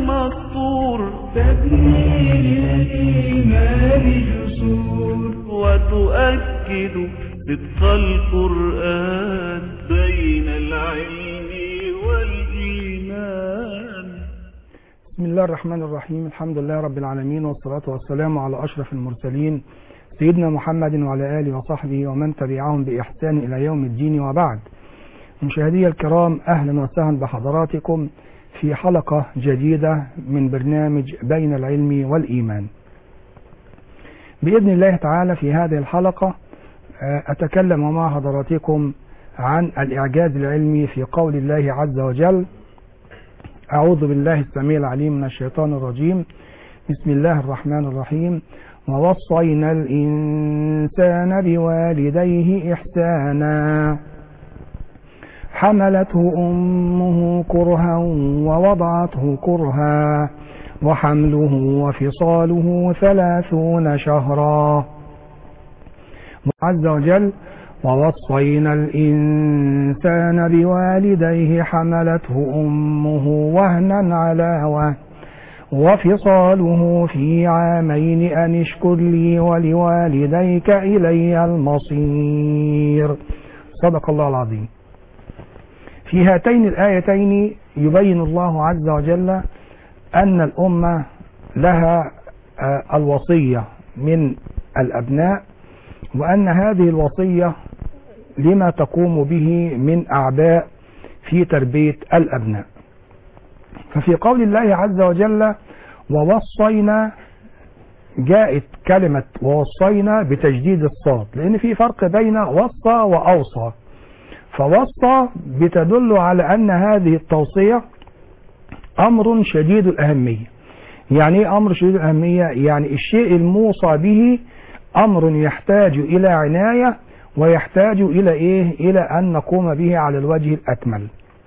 المسطور تبني للإيمان جسور وتؤكد صدق القرآن بين العلم والإيمان بسم الله الرحمن الرحيم الحمد لله رب العالمين والصلاة والسلام على أشرف المرسلين سيدنا محمد وعلى آله وصحبه ومن تبعهم بإحسان إلى يوم الدين وبعد مشاهدي الكرام أهلا وسهلا بحضراتكم في حلقة جديدة من برنامج بين العلم والإيمان بإذن الله تعالى في هذه الحلقة أتكلم مع حضراتكم عن الإعجاز العلمي في قول الله عز وجل أعوذ بالله السميع العليم من الشيطان الرجيم بسم الله الرحمن الرحيم ووصينا الإنسان بوالديه إحسانا حملته أمه كرها ووضعته كرها وحمله وفصاله ثلاثون شهرا عز وجل ووصينا الإنسان بوالديه حملته أمه وهنا على وهن وفصاله في عامين أن اشكر لي ولوالديك إلي المصير صدق الله العظيم في هاتين الآيتين يبين الله عز وجل أن الأمة لها الوصية من الأبناء وأن هذه الوصية لما تقوم به من أعباء في تربية الأبناء ففي قول الله عز وجل ووصينا جاءت كلمة ووصينا بتجديد الصاد لأن في فرق بين وصى وأوصى فوصى بتدل على أن هذه التوصية أمر شديد الأهمية يعني ايه أمر شديد الأهمية يعني الشيء الموصى به أمر يحتاج إلى عناية ويحتاج إلى إيه إلى أن نقوم به على الوجه الأكمل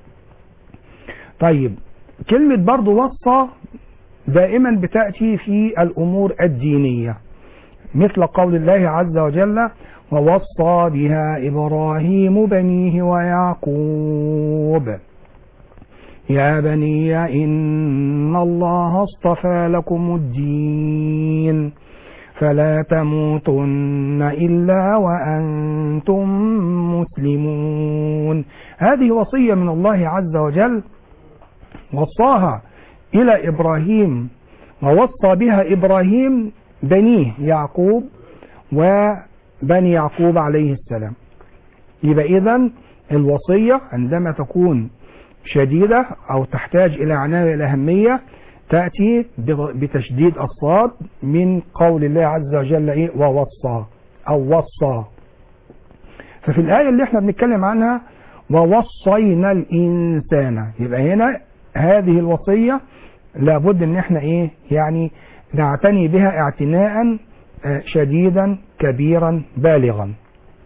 طيب كلمة برضو وصى دائما بتأتي في الأمور الدينية مثل قول الله عز وجل ووصى بها إبراهيم بنيه ويعقوب يا بني إن الله اصطفى لكم الدين فلا تموتن إلا وأنتم مسلمون هذه وصية من الله عز وجل وصاها إلى إبراهيم ووصى بها إبراهيم بنيه يعقوب وبني يعقوب عليه السلام يبقى إذن الوصية عندما تكون شديدة أو تحتاج إلى عناية الأهمية تأتي بتشديد الصاد من قول الله عز وجل إيه ووصى أو وصى ففي الآية اللي احنا بنتكلم عنها ووصينا الإنسان يبقى هنا هذه الوصية لابد ان احنا ايه يعني نعتني بها اعتناء شديدا كبيرا بالغا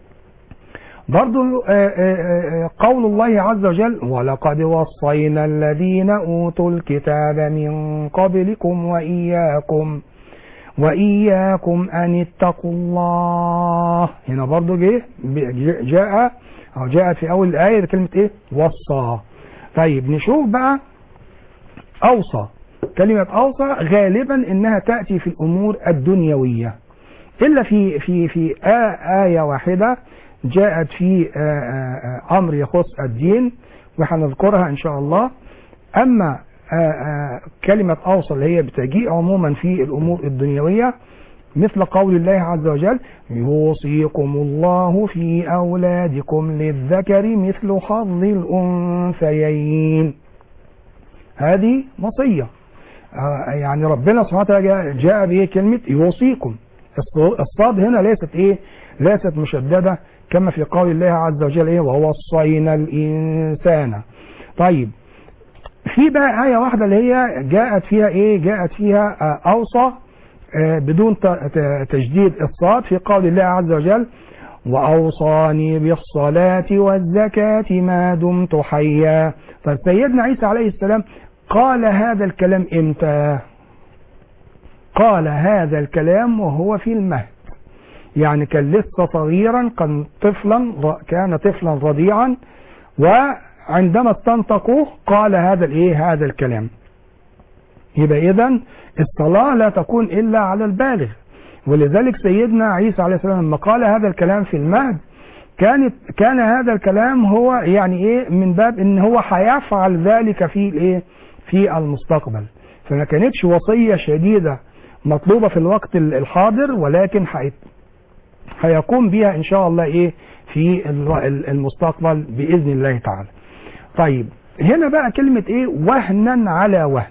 برضو قول الله عز وجل ولقد وصينا الذين أوتوا الكتاب من قبلكم وإياكم وإياكم أن اتقوا الله هنا برضو جه جاء أو جاءت في أول الآية بكلمة إيه وصى طيب نشوف بقى أوصى كلمة أوصى غالبا إنها تأتي في الأمور الدنيوية إلا في في في آية واحدة جاءت في أمر يخص الدين وهنذكرها إن شاء الله أما كلمة أوصى اللي هي بتجيء عموما في الأمور الدنيوية مثل قول الله عز وجل يوصيكم الله في أولادكم للذكر مثل حظ الأنثيين هذه وصية يعني ربنا سبحانه وتعالى جاء به كلمة يوصيكم الصاد هنا ليست ايه ليست مشددة كما في قول الله عز وجل ايه ووصينا الانسان طيب في بقى آية واحدة اللي هي جاءت فيها ايه جاءت فيها اوصى بدون تجديد الصاد في قول الله عز وجل وأوصاني بالصلاة والزكاة ما دمت حيا طيب سيدنا عيسى عليه السلام قال هذا الكلام امتى قال هذا الكلام وهو في المهد يعني كان لسه صغيرا كان طفلا كان طفلا رضيعا وعندما استنطقوه قال هذا الايه هذا الكلام يبقى اذا الصلاة لا تكون الا على البالغ ولذلك سيدنا عيسى عليه السلام لما قال هذا الكلام في المهد كانت كان هذا الكلام هو يعني ايه من باب ان هو هيفعل ذلك في الايه في المستقبل فما كانتش وصية شديدة مطلوبة في الوقت الحاضر ولكن هيقوم بها ان شاء الله ايه في المستقبل باذن الله تعالى طيب هنا بقى كلمة ايه وهنا على وهن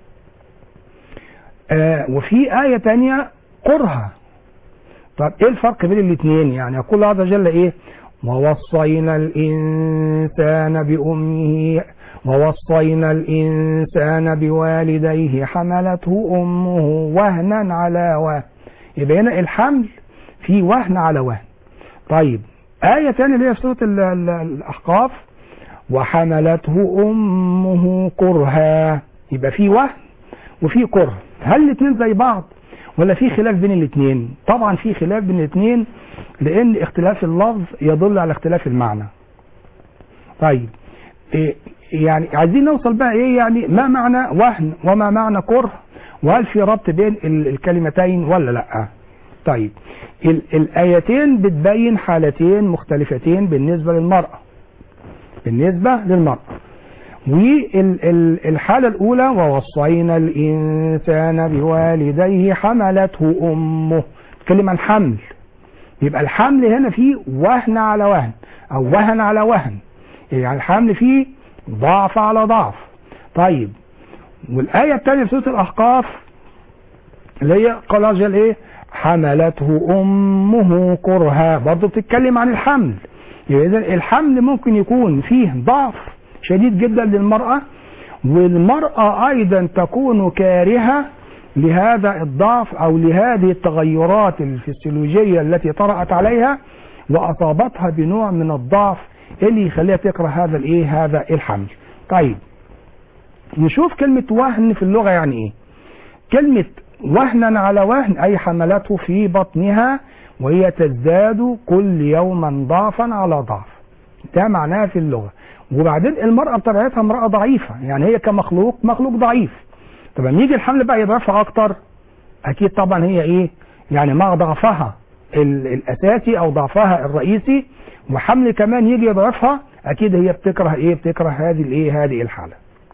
آه وفي آية تانية قرها طب ايه الفرق بين الاثنين يعني يقول الله عز وجل ايه ووصينا الانسان بامه ووصينا الانسان بوالديه حملته امه وهنا على وهن يبقى هنا الحمل في وهن على وهن طيب آية تانية اللي هي في سورة الأحقاف وحملته أمه كرها يبقى في وهن وفي كره هل الاثنين زي بعض ولا في خلاف بين الاثنين طبعا في خلاف بين الاثنين لان اختلاف اللفظ يدل على اختلاف المعنى طيب إيه يعني عايزين نوصل بقى ايه يعني ما معنى وهن وما معنى كره وهل في ربط بين الكلمتين ولا لا طيب الايتين بتبين حالتين مختلفتين بالنسبه للمراه بالنسبه للمراه والحالة الأولى ووصينا الإنسان بوالديه حملته أمه تكلم عن حمل يبقى الحمل هنا فيه وهن على وهن أو وهن على وهن يعني الحمل فيه ضعف على ضعف طيب والآية الثانية في سورة الأحقاف اللي هي قال رجل إيه حملته أمه كرها برضه بتتكلم عن الحمل يبقى إذا الحمل ممكن يكون فيه ضعف شديد جدا للمرأة والمرأة أيضا تكون كارهة لهذا الضعف أو لهذه التغيرات الفسيولوجية التي طرأت عليها وأصابتها بنوع من الضعف اللي يخليها تكره هذا الإيه هذا الحمل طيب نشوف كلمة وهن في اللغة يعني إيه كلمة وهنا على وهن أي حملته في بطنها وهي تزداد كل يوما ضعفا على ضعف ده معناها في اللغة وبعدين المرأة بطبيعتها امرأة ضعيفة يعني هي كمخلوق مخلوق ضعيف طب لما يجي الحمل بقى يضعفها أكتر أكيد طبعا هي إيه يعني مع ضعفها الأساسي أو ضعفها الرئيسي وحمل كمان يجي يضعفها أكيد هي بتكره إيه بتكره هذه الإيه هذه الحالة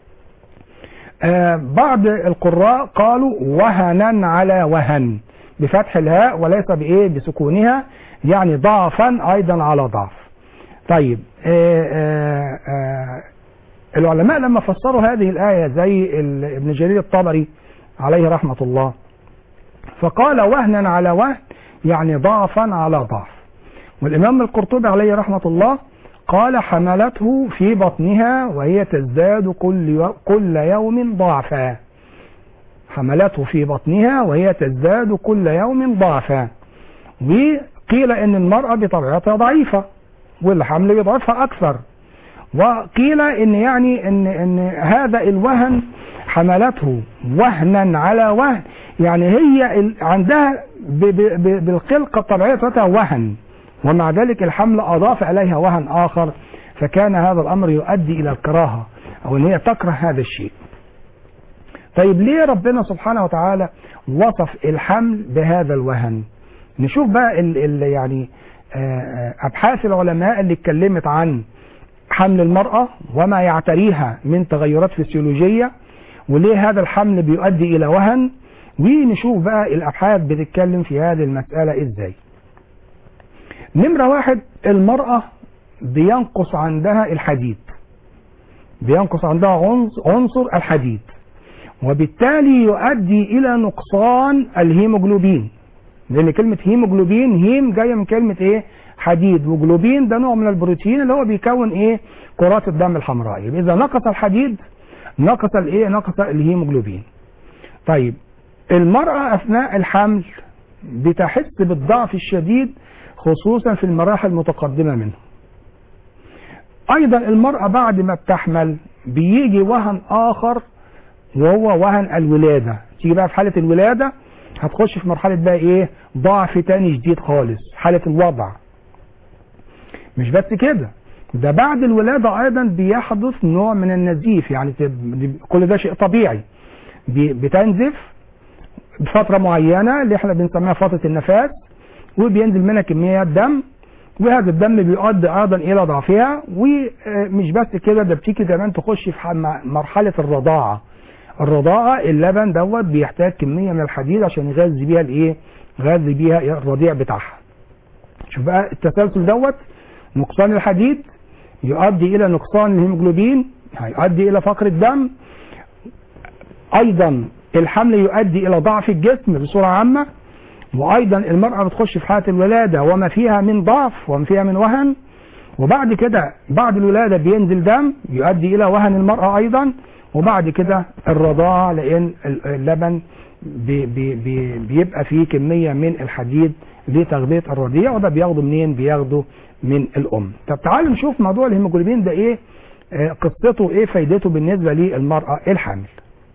آه بعض القراء قالوا وهنا على وهن بفتح الهاء وليس بإيه بسكونها يعني ضعفا أيضا على ضعف طيب آآ آآ العلماء لما فسروا هذه الآية زي ابن جرير الطبري عليه رحمة الله فقال وهنا على وهن يعني ضعفا على ضعف والإمام القرطبي عليه رحمة الله قال حملته في بطنها وهي تزداد كل كل يوم ضعفا حملته في بطنها وهي تزداد كل يوم ضعفا وقيل ان المرأة بطبيعتها ضعيفة والحمل يضعفها اكثر وقيل ان يعني ان ان هذا الوهن حملته وهنا على وهن يعني هي عندها بالخلقه الطبيعيه بتاعتها وهن ومع ذلك الحمل اضاف اليها وهن اخر فكان هذا الامر يؤدي الى الكراهه او ان هي تكره هذا الشيء. طيب ليه ربنا سبحانه وتعالى وصف الحمل بهذا الوهن؟ نشوف بقى ال ال يعني ابحاث العلماء اللي اتكلمت عن حمل المرأة وما يعتريها من تغيرات فسيولوجية وليه هذا الحمل بيؤدي إلى وهن ونشوف بقى الأبحاث بتتكلم في هذه المسألة إزاي نمرة واحد المرأة بينقص عندها الحديد بينقص عندها عنصر الحديد وبالتالي يؤدي إلى نقصان الهيموجلوبين لأن كلمة هيموجلوبين هيم جاية من كلمة إيه حديد وجلوبين ده نوع من البروتين اللي هو بيكون ايه كرات الدم الحمراء يبقى اذا نقص الحديد نقص الايه نقص الهيموجلوبين طيب المرأة اثناء الحمل بتحس بالضعف الشديد خصوصا في المراحل المتقدمة منه ايضا المرأة بعد ما بتحمل بيجي وهن اخر وهو وهن الولادة تيجي بقى في حالة الولادة هتخش في مرحلة بقى ايه ضعف تاني جديد خالص حالة الوضع مش بس كده ده بعد الولادة أيضا بيحدث نوع من النزيف يعني كل ده شيء طبيعي بي- بتنزف بفتره معينه اللي احنا بنسميها فتره النفاس وبينزل منها كميات دم وهذا الدم بيؤدي ايضا الى ضعفها ومش بس كده ده بتيجي كمان تخش في ح- مرحله الرضاعه الرضاعه اللبن دوت بيحتاج كميه من الحديد عشان يغذي بيها الايه يغذي بيها الرضيع بتاعها شوف بقى التسلسل دوت نقصان الحديد يؤدي الى نقصان الهيموجلوبين هيؤدي الى فقر الدم ايضا الحمل يؤدي الى ضعف الجسم بصوره عامه وايضا المراه بتخش في حاله الولاده وما فيها من ضعف وما فيها من وهن وبعد كده بعد الولاده بينزل دم يؤدي الى وهن المراه ايضا وبعد كده الرضاعه لان اللبن بي بي بي بيبقى فيه كميه من الحديد لتغذيه الرضيع وده بياخده منين؟ بياخده من الام. طب تعالوا نشوف موضوع الهيموجلوبين ده ايه؟ آه، قصته ايه فايدته بالنسبه للمراه الحامل.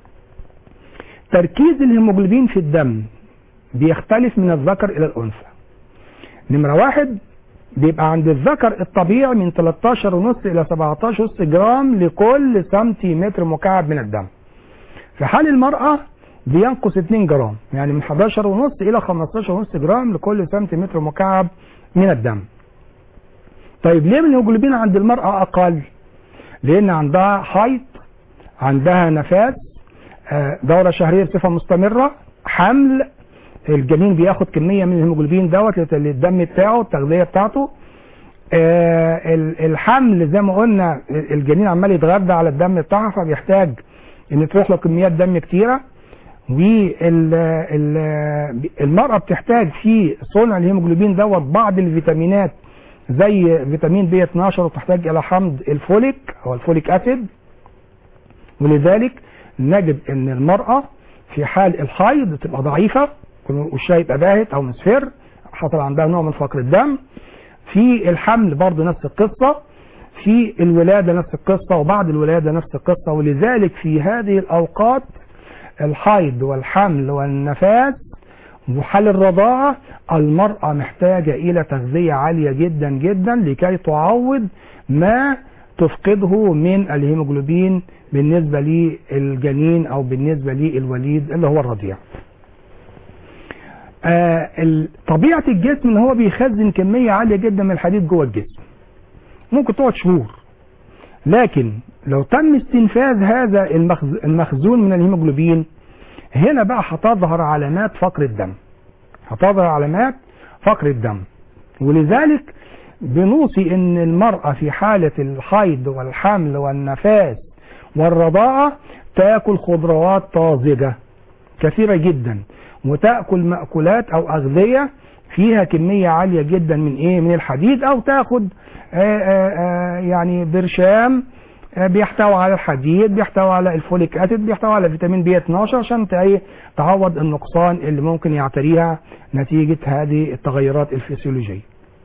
تركيز الهيموجلوبين في الدم بيختلف من الذكر الى الانثى. نمره واحد بيبقى عند الذكر الطبيعي من 13 ونص الى 17 ونص جرام لكل سنتيمتر مكعب من الدم. في حال المرأة بينقص 2 جرام يعني من 11 ونص الى 15 ونص جرام لكل سنتيمتر مكعب من الدم. طيب ليه الهيموجلوبين عند المرأة أقل؟ لأن عندها حيض عندها نفاس آه، دورة شهرية بصفة مستمرة حمل الجنين بياخد كمية من الهيموجلوبين دوت لت- للدم بتاعه التغذية بتاعته آه، ال- الحمل زي ما قلنا الجنين عمال يتغذى على الدم بتاعها فبيحتاج ان تروح له كميات دم كتيره والمرأة بتحتاج في صنع الهيموجلوبين دوت بعض الفيتامينات زي فيتامين بي 12 وتحتاج الى حمض الفوليك او الفوليك اسيد ولذلك نجد ان المرأة في حال الحيض تبقى ضعيفة وشها يبقى باهت او مصفر حصل عندها نوع من فقر الدم في الحمل برضه نفس القصة في الولادة نفس القصة وبعد الولادة نفس القصة ولذلك في هذه الأوقات الحيض والحمل والنفاس وحال الرضاعة المرأة محتاجة إلى تغذية عالية جدا جدا لكي تعوض ما تفقده من الهيموجلوبين بالنسبة للجنين أو بالنسبة للوليد اللي هو الرضيع آه ال- طبيعة الجسم ان هو بيخزن كمية عالية جدا من الحديد جوه الجسم ممكن تقعد شهور لكن لو تم استنفاذ هذا المخز- المخزون من الهيموجلوبين هنا بقى هتظهر علامات فقر الدم هتظهر علامات فقر الدم ولذلك بنوصي ان المرأة في حالة الحيض والحمل والنفاس والرضاعة تاكل خضروات طازجة كثيرة جدا وتأكل مأكولات أو أغذية فيها كمية عالية جدا من إيه من الحديد أو تاخد آآ آآ يعني برشام آه، بيحتوي على الحديد بيحتوي على الفوليك اسيد بيحتوي على فيتامين بي 12 عشان ت- إيه، تعوض النقصان اللي ممكن يعتريها نتيجة هذه التغيرات الفسيولوجية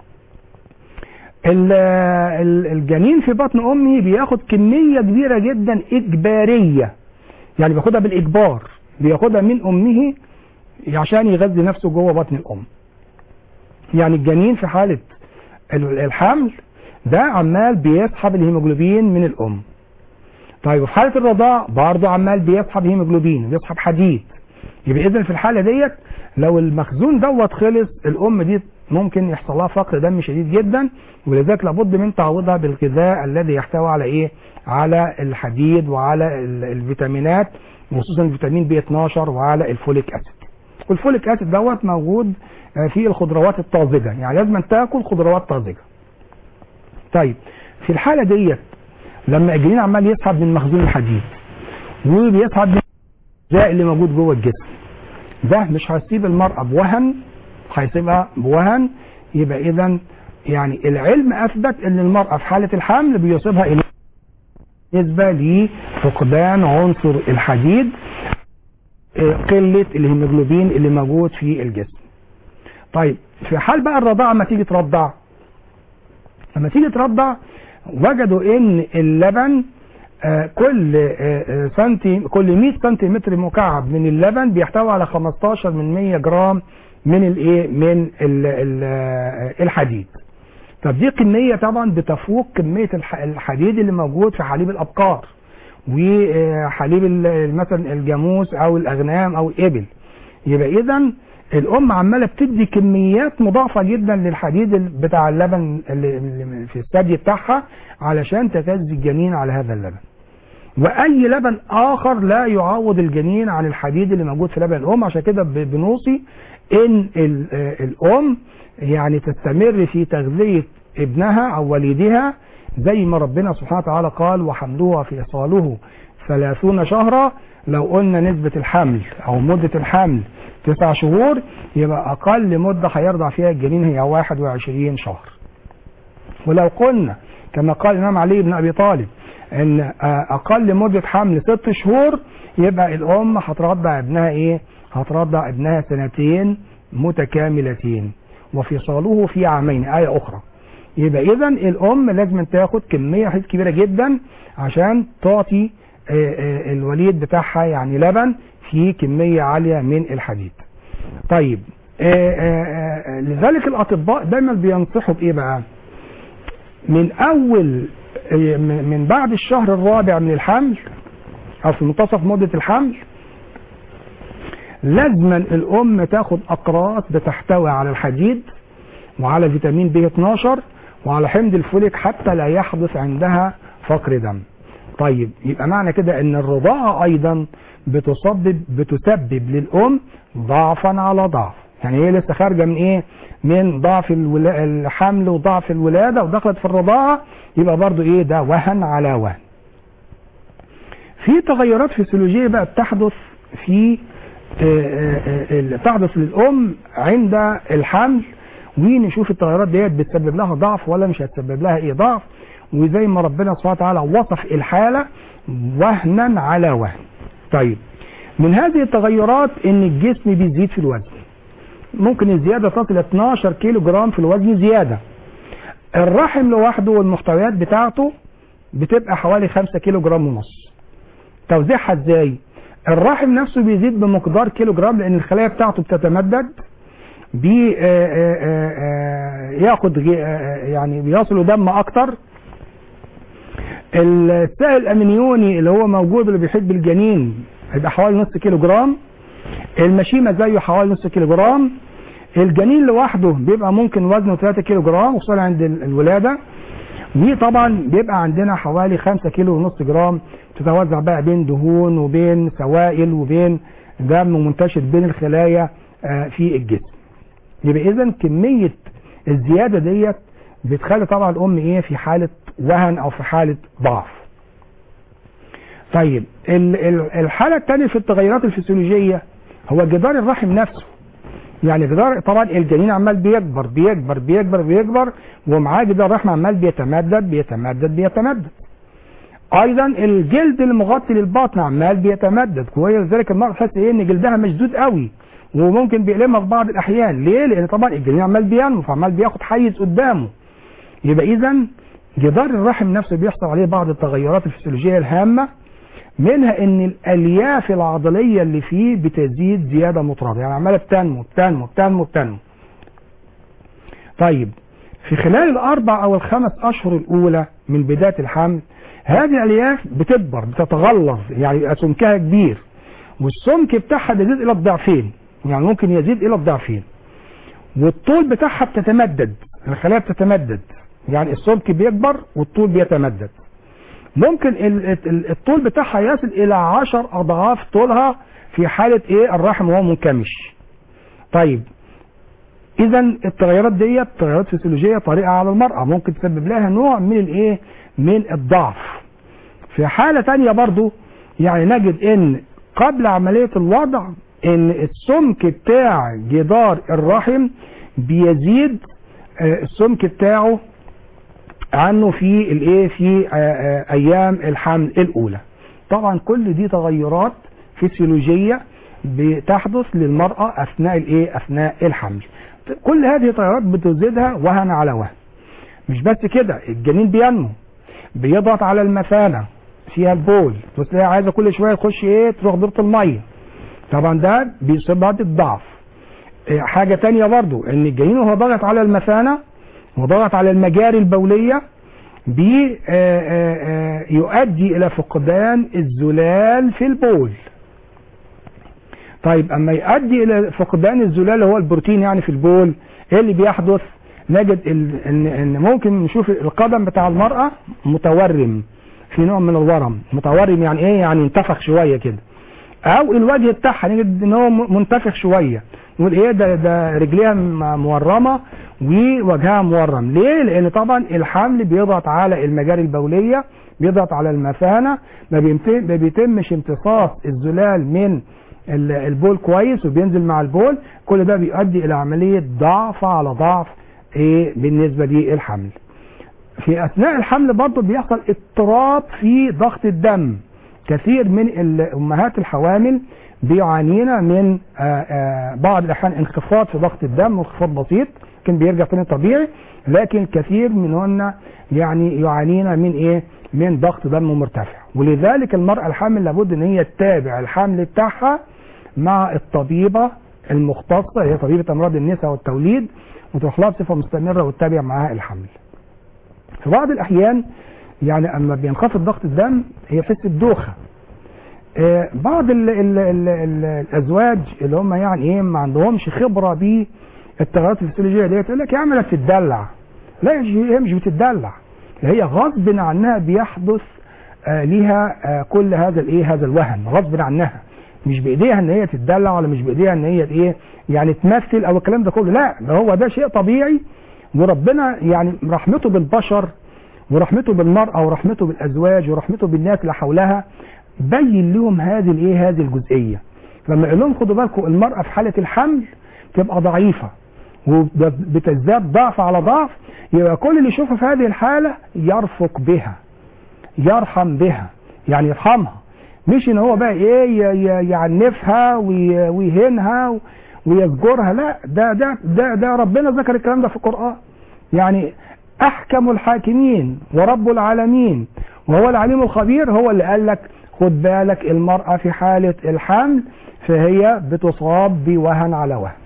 ال- ال- الجنين في بطن امه بياخد كميه كبيره جدا اجباريه يعني بياخدها بالاجبار بياخدها من امه عشان يغذي نفسه جوه بطن الام يعني الجنين في حاله ال- الحمل ده عمال بيسحب الهيموجلوبين من الام طيب وفي حاله الرضاع برضه عمال بيسحب هيموجلوبين بيسحب حديد يبقى اذا في الحاله ديت لو المخزون دوت خلص الام دي ممكن يحصل لها فقر دم شديد جدا ولذلك لابد من تعويضها بالغذاء الذي يحتوي على ايه؟ على الحديد وعلى ال- الفيتامينات وخصوصا فيتامين بي 12 وعلى الفوليك اسيد. والفوليك اسيد دوت موجود آه، في الخضروات الطازجه يعني لازم تاكل خضروات طازجه. طيب في الحاله ديت لما الجنين عمال يسحب من مخزون الحديد وبيسحب من الغذاء اللي موجود جوه الجسم ده مش هيسيب المرأة بوهن هيسيبها بوهن يبقى إذا يعني العلم أثبت إن المرأة في حالة الحمل بيصيبها إيه؟ بالنسبة لفقدان عنصر الحديد آه، قلة الهيموجلوبين اللي موجود في الجسم. طيب في حال بقى الرضاعة لما تيجي ترضع لما تيجي ترضع وجدوا ان اللبن آه، كل آه، آه، سنتي كل 100 سنتيمتر مكعب من اللبن بيحتوي على 15 من 100 جرام من الايه من ال ال آه، الحديد طب دي كميه طبعا بتفوق كميه الح- الحديد اللي موجود في حليب الابقار وحليب ال- مثلا الجاموس او الاغنام او الابل يبقى اذا الام عماله بتدي كميات مضاعفه جدا للحديد ال- بتاع اللبن اللي اللي في الثدي بتاعها علشان تغذي الجنين على هذا اللبن واي لبن اخر لا يعوض الجنين عن الحديد اللي موجود في لبن الام عشان كده ب- بنوصي ان ال- آه، الام يعني تستمر في تغذيه ابنها او وليدها زي ما ربنا سبحانه وتعالى قال وحمله وفصاله ثلاثون شهرا لو قلنا نسبة الحمل او مدة الحمل تسع شهور يبقى اقل مدة هيرضع فيها الجنين هي 21 شهر ولو قلنا كما قال الامام علي بن ابي طالب ان آه، اقل مدة حمل ست شهور يبقى الام هترضع ابنها ايه هترضع ابنها سنتين متكاملتين وفصاله في عامين آية أخرى يبقى إذا الأم لازم تاخد كمية حديد كبيرة جدا عشان تعطي آه، آه، الوليد بتاعها يعني لبن في كمية عالية من الحديد طيب آه، آه، آه، لذلك الأطباء دايما بينصحوا بإيه بقى من أول آه، من من بعد الشهر الرابع من الحمل أو في منتصف مدة الحمل لازما الأم تاخد أقراص بتحتوي على الحديد وعلى فيتامين بي 12 وعلى حمض الفوليك حتى لا يحدث عندها فقر دم طيب يبقى معنى كده ان الرضاعة ايضا بتسبب بتسبب للام ضعفا على ضعف يعني هي لسه خارجة من ايه من ضعف الولا- الحمل وضعف الولادة ودخلت في الرضاعة يبقى برضو ايه ده وهن على وهن في تغيرات فسيولوجية بقى بتحدث في آه، آه، آه، اللي تحدث للأم عند الحمل ونشوف التغيرات ديت بتسبب لها ضعف ولا مش هتسبب لها ايه ضعف وزي ما ربنا سبحانه وتعالى وصف الحالة وهنا على وهن طيب من هذه التغيرات ان الجسم بيزيد في الوزن ممكن الزيادة تصل 12 كيلو جرام في الوزن زيادة الرحم لوحده والمحتويات بتاعته بتبقى حوالي 5 كيلو جرام ونص توزيعها ازاي الرحم نفسه بيزيد بمقدار كيلو جرام لان الخلايا بتاعته بتتمدد بي آه، آه، آه، آه، ياخد غي- آه، آه، يعني بيصله دم اكتر السائل الامنيوني اللي هو موجود اللي بيحيط بالجنين هيبقى حوالي نص كيلو جرام المشيمه زيه حوالي نص كيلو جرام الجنين لوحده بيبقى ممكن وزنه 3 كيلو جرام خصوصا عند ال- الولاده وطبعا بيبقى عندنا حوالي 5 كيلو ونص جرام تتوزع بقى بين دهون وبين سوائل وبين دم منتشر بين الخلايا آه، في الجسم يبقى اذا كميه الزياده ديت بتخلي طبعا الام ايه في حاله وهن او في حاله ضعف طيب ال- ال- الحاله الثانيه في التغيرات الفسيولوجيه هو جدار الرحم نفسه يعني جدار طبعا الجنين عمال بيكبر بيكبر بيكبر بيكبر ومعاه جدار الرحم عمال بيتمدد بيتمدد بيتمدد ايضا الجلد المغطي للبطن عمال بيتمدد وهي لذلك المرأة تحس ايه ان جلدها مشدود قوي وممكن بيألمها في بعض الاحيان ليه لان طبعا الجنين عمال بينمو فعمال بياخد حيز قدامه يبقى اذا جدار الرحم نفسه بيحصل عليه بعض التغيرات الفسيولوجيه الهامه منها ان الالياف العضليه اللي فيه بتزيد زياده مطرده يعني عماله بتنمو بتنمو بتنمو بتنمو طيب في خلال الاربع او الخمس اشهر الاولى من بدايه الحمل هذه الالياف بتكبر بتتغلظ يعني يبقى سمكها كبير والسمك بتاعها بيزيد الى الضعفين يعني ممكن يزيد الى الضعفين والطول بتاعها بتتمدد الخلايا بتتمدد يعني السمك بيكبر والطول بيتمدد ممكن ال- ال- الطول بتاعها يصل الى عشر اضعاف طولها في حالة ايه الرحم وهو منكمش طيب اذا التغيرات ديت تغيرات فسيولوجية طريقة على المرأة ممكن تسبب لها نوع من الايه من الضعف في حالة تانية برضو يعني نجد ان قبل عملية الوضع ان السمك بتاع جدار الرحم بيزيد آه، السمك بتاعه عنه في الايه في آه، آه، ايام الحمل الاولى طبعا كل دي تغيرات فسيولوجيه بتحدث للمراه اثناء الايه اثناء الحمل كل هذه التغيرات بتزيدها وهن على وهن مش بس كده الجنين بينمو بيضغط على المثانه فيها البول تلاقيها عايزه كل شويه تخش ايه تروح دورة الميه طبعا ده بيسبب عدة ضعف إيه، حاجة تانية برضو ان الجنين وهو ضغط على المثانة وضغط على المجاري البولية بي آه، آه، آه، يؤدي الى فقدان الزلال في البول طيب اما يؤدي الى فقدان الزلال اللي هو البروتين يعني في البول ايه اللي بيحدث نجد ال- ان ان ممكن نشوف القدم بتاع المرأة متورم في نوع من الورم متورم يعني ايه يعني انتفخ شوية كده او الوجه بتاعها نجد ان هو م- منتفخ شوية نقول ايه ده ده رجليها م- مورمة ووجهها مورم ليه لان طبعا الحمل بيضغط على المجاري البولية بيضغط على المثانة ما بيمت- ما بيتمش امتصاص الزلال من ال- البول كويس وبينزل مع البول كل ده بيؤدي الى عملية ضعف على ضعف ايه بالنسبة للحمل في اثناء الحمل برضه بيحصل اضطراب في ضغط الدم كثير من الامهات الحوامل بيعانين من آه، آه، بعض الاحيان انخفاض في ضغط الدم وانخفاض بسيط لكن بيرجع تاني طبيعي لكن كثير منهن يعني يعانين من ايه من ضغط دم مرتفع ولذلك المرأة الحامل لابد ان هي تتابع الحمل بتاعها مع الطبيبة المختصة هي طبيبة امراض النساء والتوليد وتروح لها بصفة مستمرة وتتابع معاها الحمل في بعض الاحيان يعني اما بينخفض ضغط الدم هي بتحس بدوخه آه، بعض ال ال ال ال الازواج اللي هم يعني ايه ما عندهمش خبره بالتغيرات الفسيولوجيه ديت يقول لك يا عم لا بتدلع لا يا جي- هي مش بتدلع ده هي غصب عنها بيحدث آه ليها آه كل هذا الايه هذا الوهن غصب عنها مش بايديها ان هي تتدلع ولا مش بايديها ان هي ايه يعني تمثل او الكلام ده كله لا ده هو ده شيء طبيعي وربنا يعني رحمته بالبشر ورحمته بالمرأة ورحمته بالأزواج ورحمته بالناس اللي حولها بين لهم هذه الايه هذه الجزئية لما يقول لهم خدوا بالكم المرأة في حالة الحمل تبقى ضعيفة وبتزداد ضعف على ضعف يبقى كل اللي يشوفها في هذه الحالة يرفق بها يرحم بها يعني يرحمها مش ان هو بقى ايه ي- ي- يعنفها وي- ويهينها ويزجرها لا ده ده ده ده ربنا ذكر الكلام ده في القرآن يعني احكم الحاكمين ورب العالمين وهو العليم الخبير هو اللي قال لك خد بالك المرأة في حالة الحمل فهي بتصاب بوهن على وهن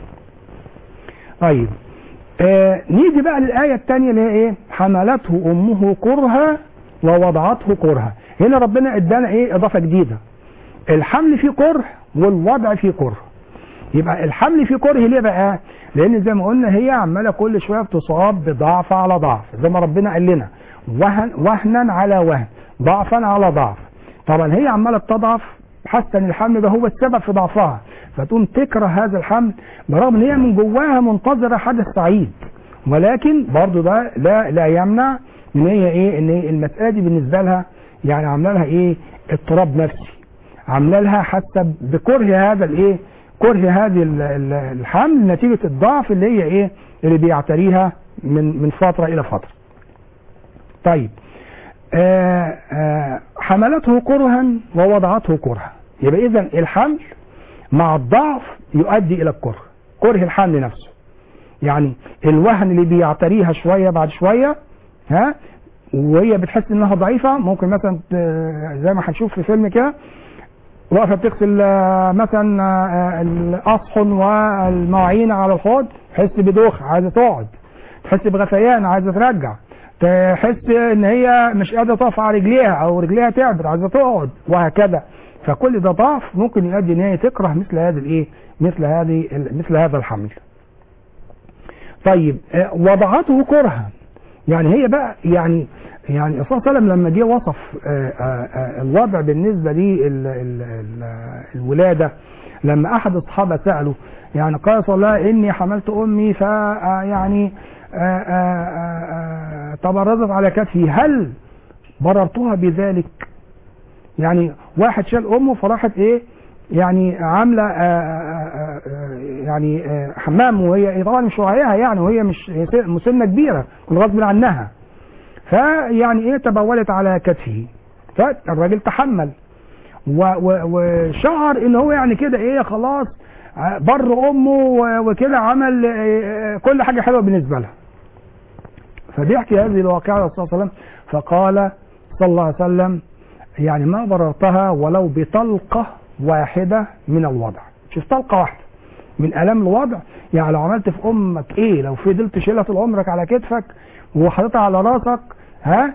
طيب آه نيجي بقى للآية الثانية اللي هي ايه حملته أمه كرها ووضعته كرها هنا ربنا ادانا ايه إضافة جديدة الحمل فيه كره والوضع فيه كره يبقى الحمل فيه كره ليه بقى لان زي ما قلنا هي عماله كل شويه بتصاب بضعف على ضعف زي ما ربنا قال لنا وهن وهنا على وهن ضعفا على ضعف طبعا هي عماله تضعف حاسه ان الحمل ده هو السبب في ضعفها فتقوم تكره هذا الحمل برغم ان هي من جواها منتظره حدث سعيد ولكن برضو ده لا لا يمنع ان هي ايه ان هي المساله دي بالنسبه لها يعني عامله لها ايه اضطراب نفسي عامله لها حاسه بكره هذا الايه كره هذه ال- ال- الحمل نتيجه الضعف اللي هي ايه اللي بيعتريها من من فتره الى فتره طيب آه آه حملته كرها ووضعته كرها يبقى اذا الحمل مع الضعف يؤدي الى الكره كره الحمل نفسه يعني الوهن اللي بيعتريها شويه بعد شويه ها وهي بتحس انها ضعيفه ممكن مثلا ت- زي ما هنشوف في فيلم كده واقفه بتغسل آه، مثلا آه، الاصحن والمواعين على الحوض تحس بدوخه عايزه تقعد تحس بغثيان عايزه ترجع تحس ان هي مش قادره تقف على رجليها او رجليها تعبت عايزه تقعد وهكذا فكل ده ضعف ممكن يؤدي ان هي تكره مثل هذا الايه مثل هذه مثل هذا الحمل طيب آه، وضعته كرها يعني هي بقى يعني يعني الرسول صلى الله عليه وسلم لما جه وصف آه، آه، آه، الوضع بالنسبه للولاده لما احد الصحابه ساله يعني قال صلى الله عليه وسلم اني حملت امي ف آه، يعني آه، آه، آه، آه، تبرزت على كتفي هل بررتها بذلك يعني واحد شال امه فراحت ايه يعني عامله آه، آه، آه، يعني آه، حمام وهي طبعا مش وعيها يعني وهي مش هي س- مسنه كبيره كنت غصب عنها فيعني ايه تبولت على كتفه فالراجل تحمل و- و- وشعر ان هو يعني كده ايه خلاص آه، بر امه و- وكده عمل آه، آه، كل حاجه حلوه بالنسبه لها فبيحكي هذه الواقعه الرسول صلى الله عليه وسلم فقال صلى الله عليه وسلم يعني ما بررتها ولو بطلقة واحدة من الوضع شوف طلقة واحدة من ألم الوضع يعني لو عملت في أمك إيه لو فضلت شيلها طول عمرك على كتفك وحطيتها على راسك ها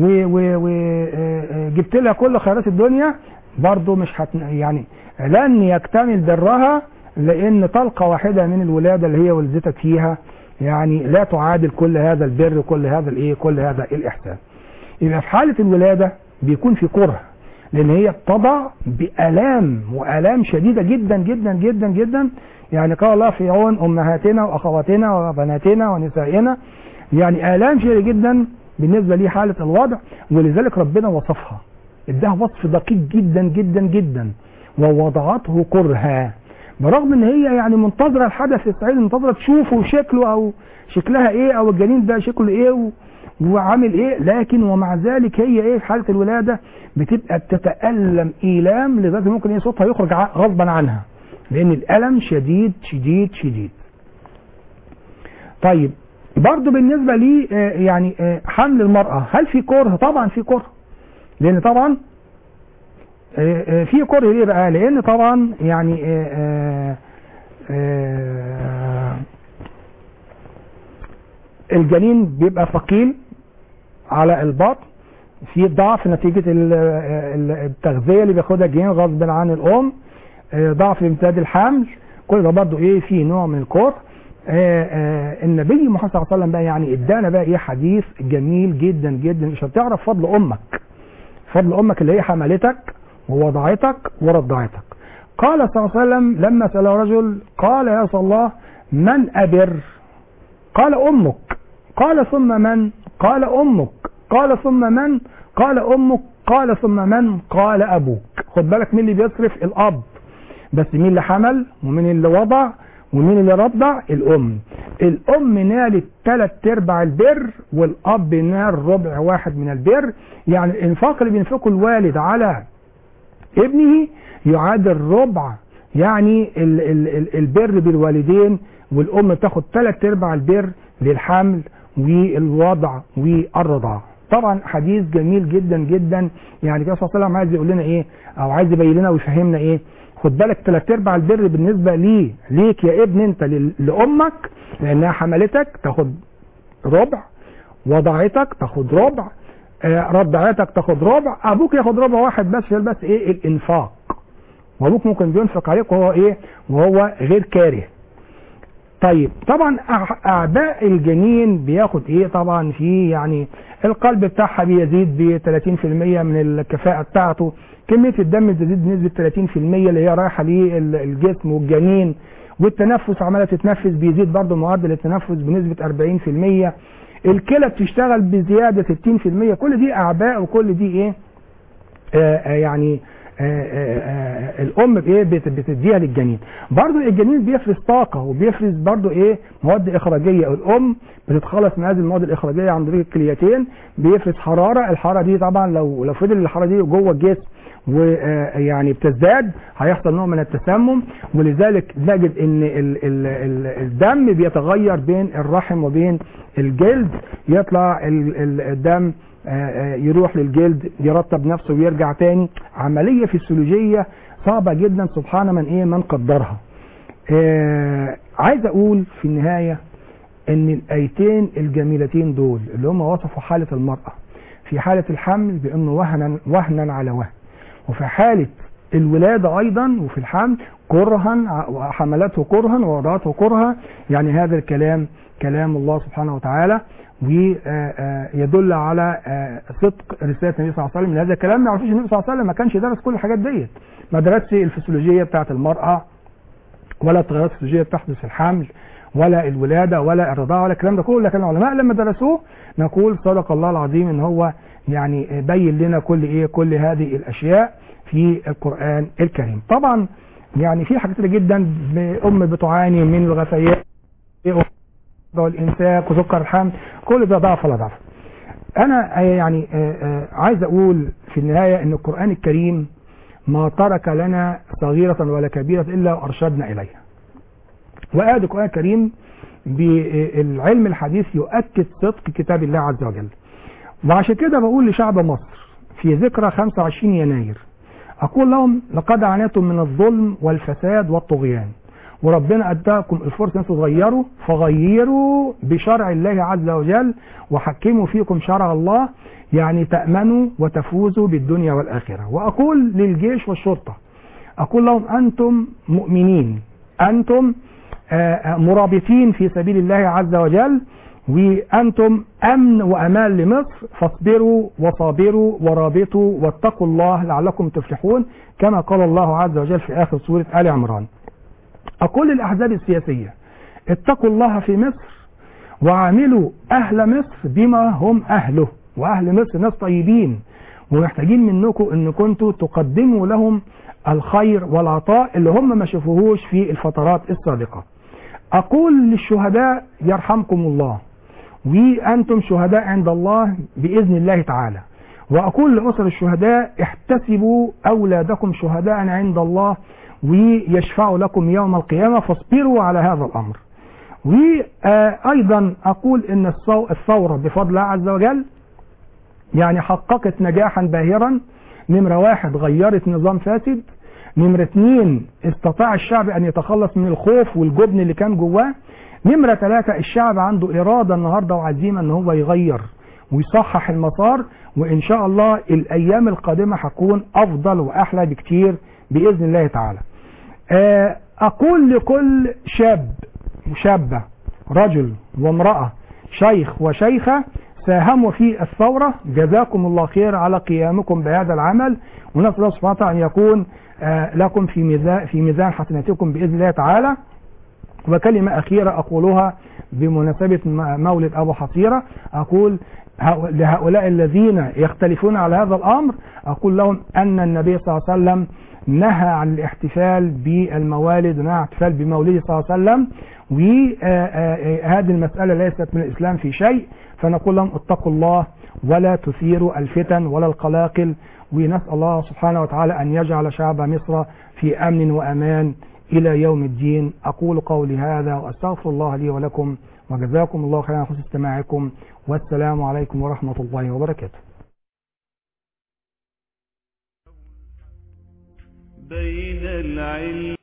وجبت لها كل خيرات الدنيا برضه مش هت يعني لن يكتمل برها لان طلقه واحده من الولاده اللي هي ولدتك فيها يعني لا تعادل كل هذا البر كل هذا الايه كل هذا الاحسان يبقى في حاله الولاده بيكون في كره لان هي بتضع بالام والام شديده جدا جدا جدا جدا يعني قال الله في عون امهاتنا واخواتنا وبناتنا ونسائنا يعني الام شديده جدا بالنسبه لحاله الوضع ولذلك ربنا وصفها اداها وصف دقيق جدا جدا جدا ووضعته كرها برغم ان هي يعني منتظره الحدث السعيد منتظره تشوفه شكله او شكلها ايه او الجنين ده شكله ايه و... وعامل ايه لكن ومع ذلك هي ايه في حاله الولاده بتبقى بتتالم ايلام لدرجه ممكن ايه صوتها يخرج ع- غصبا عنها لان الالم شديد شديد شديد طيب برضو بالنسبه لي آه، يعني آه، حمل المراه هل في كره طبعا في كره لان طبعا آه، آه، في كره ليه بقى لان طبعا يعني آه، آه، آه، الجنين بيبقى ثقيل على البطن في ضعف نتيجة ال- ال- التغذية اللي بياخدها الجنين غصب عن الأم آه، ضعف امتداد الحمل كل ده برضه ايه في نوع من الكره آه، آه، النبي محمد صلى الله عليه وسلم بقى يعني ادانا بقى ايه حديث جميل جدا جدا عشان تعرف فضل امك فضل امك اللي هي حملتك ووضعتك ورضعتك قال صلى الله عليه وسلم لما سأل رجل قال يا رسول الله من أبر قال أمك قال ثم من قال أمك قال ثم من قال أمك قال ثم من قال أبوك خد بالك مين اللي بيصرف الأب بس مين اللي حمل ومين اللي وضع ومين اللي رضع الأم الأم نالت ثلاث أرباع البر والأب نال ربع واحد من البر يعني الإنفاق اللي بينفقه الوالد على ابنه يعادل ربع يعني ال ال ال البر بالوالدين والأم تاخد ثلاث أرباع البر للحمل والوضع والرضاعة طبعا حديث جميل جدا جدا يعني كده صلى الله عليه وسلم عايز يقول لنا ايه او عايز يبين لنا ويفهمنا ايه خد بالك ثلاث ارباع البر بالنسبه ليه ليك يا ابن انت لل- لامك لانها حملتك تاخد ربع وضعتك تاخد ربع آه، رضعتك تاخد ربع ابوك ياخد ربع واحد بس بس ايه الانفاق وابوك ممكن بينفق عليك وهو ايه وهو غير كاره طيب طبعا أع- اعباء الجنين بياخد ايه طبعا في يعني القلب بتاعها بيزيد ب 30% من الكفاءة بتاعته كمية الدم بتزيد بنسبة 30% اللي هي رايحة للجسم والجنين والتنفس عمالة تتنفس بيزيد برضه معدل التنفس بنسبة 40% الكلى بتشتغل بزيادة 60% كل دي اعباء وكل دي ايه آه آه يعني آه آه آه الام بايه بت- بتديها للجنين برضو الجنين بيفرز طاقه وبيفرز برضو ايه مواد اخراجيه الام بتتخلص من هذه المواد الاخراجيه عن طريق الكليتين بيفرز حراره الحراره دي طبعا لو لو فضل الحراره دي جوه الجسم ويعني بتزداد هيحصل نوع من التسمم ولذلك نجد ان ال ال ال الدم بيتغير بين الرحم وبين الجلد يطلع ال ال الدم آه، آه، يروح للجلد يرطب نفسه ويرجع تاني عملية فسيولوجية صعبة جدا سبحان من ايه من قدرها آه، عايز اقول في النهاية ان الايتين الجميلتين دول اللي هم وصفوا حالة المرأة في حالة الحمل بانه وهنا وهنا على وهن وفي حالة الولادة ايضا وفي الحمل كرها وحملته كرها ووضعته كرها يعني هذا الكلام كلام الله سبحانه وتعالى ويدل على آه، صدق رسالة النبي صلى الله عليه وسلم هذا الكلام ما يعرفوش النبي صلى الله عليه وسلم ما كانش درس كل الحاجات ديت ما درسش الفسيولوجية بتاعت المرأة ولا التغيرات الفسيولوجية بتحدث في الحمل ولا الولادة ولا الرضاعة ولا الكلام ده كله لكن العلماء لما درسوه نقول صدق الله العظيم ان هو يعني بين لنا كل ايه كل هذه الاشياء في القرآن الكريم طبعا يعني في حاجات كتير جدا ام بتعاني من الغثيان والامساك وسكر الحمل كل ده ضعف ولا ضعف انا يعني آه، آه، عايز اقول في النهاية ان القرآن الكريم ما ترك لنا صغيرة ولا كبيرة الا وارشدنا اليها وآيات القرآن الكريم بالعلم الحديث يؤكد صدق كتاب الله عز وجل وعشان كده بقول لشعب مصر في ذكرى 25 يناير أقول لهم لقد عانيتم من الظلم والفساد والطغيان وربنا اداكم الفرصه انتم تغيروا فغيروا بشرع الله عز وجل وحكموا فيكم شرع الله يعني تامنوا وتفوزوا بالدنيا والاخره واقول للجيش والشرطه اقول لهم انتم مؤمنين انتم آه، آه، مرابطين في سبيل الله عز وجل وأنتم أمن وأمان لمصر فاصبروا وصابروا ورابطوا واتقوا الله لعلكم تفلحون كما قال الله عز وجل في آخر سورة آل عمران أقول للأحزاب السياسية اتقوا الله في مصر وعاملوا أهل مصر بما هم أهله وأهل مصر ناس طيبين ومحتاجين منكم أن كنتوا تقدموا لهم الخير والعطاء اللي هم ما شافوهوش في الفترات السابقة أقول للشهداء يرحمكم الله وأنتم شهداء عند الله بإذن الله تعالى وأقول لأسر الشهداء احتسبوا أولادكم شهداء عند الله ويشفعوا لكم يوم القيامة فاصبروا على هذا الأمر وأيضا أقول أن الثو- الثورة بفضل الله عز وجل يعني حققت نجاحا باهرا نمرة واحد غيرت نظام فاسد نمرة اتنين استطاع الشعب أن يتخلص من الخوف والجبن اللي كان جواه نمرة ثلاثة الشعب عنده إرادة النهاردة وعزيمة أن هو يغير ويصحح المسار وإن شاء الله الأيام القادمة هتكون أفضل وأحلى بكتير بإذن الله تعالى آه، أقول لكل شاب وشابة رجل وامرأة شيخ وشيخة ساهموا في الثورة جزاكم الله خير على قيامكم بهذا العمل ونسأل الله سبحانه وتعالى أن يكون آه، لكم في ميزان في ميزان حسناتكم بإذن الله تعالى وكلمة أخيرة أقولها بمناسبة م- مولد أبو حصيرة أقول هؤ- لهؤلاء الذين يختلفون على هذا الأمر أقول لهم أن النبي صلى الله عليه وسلم نهى عن الاحتفال بالموالد ونهى عن الاحتفال بمولده صلى الله عليه وسلم وهذه المسألة ليست من الإسلام في شيء فنقول لهم اتقوا الله ولا تثيروا الفتن ولا القلاقل ونسأل الله سبحانه وتعالى أن يجعل شعب مصر في أمن وأمان إلى يوم الدين أقول قولي هذا وأستغفر الله لي ولكم وجزاكم الله خيرا على حسن استماعكم والسلام عليكم ورحمة الله وبركاته بين العلم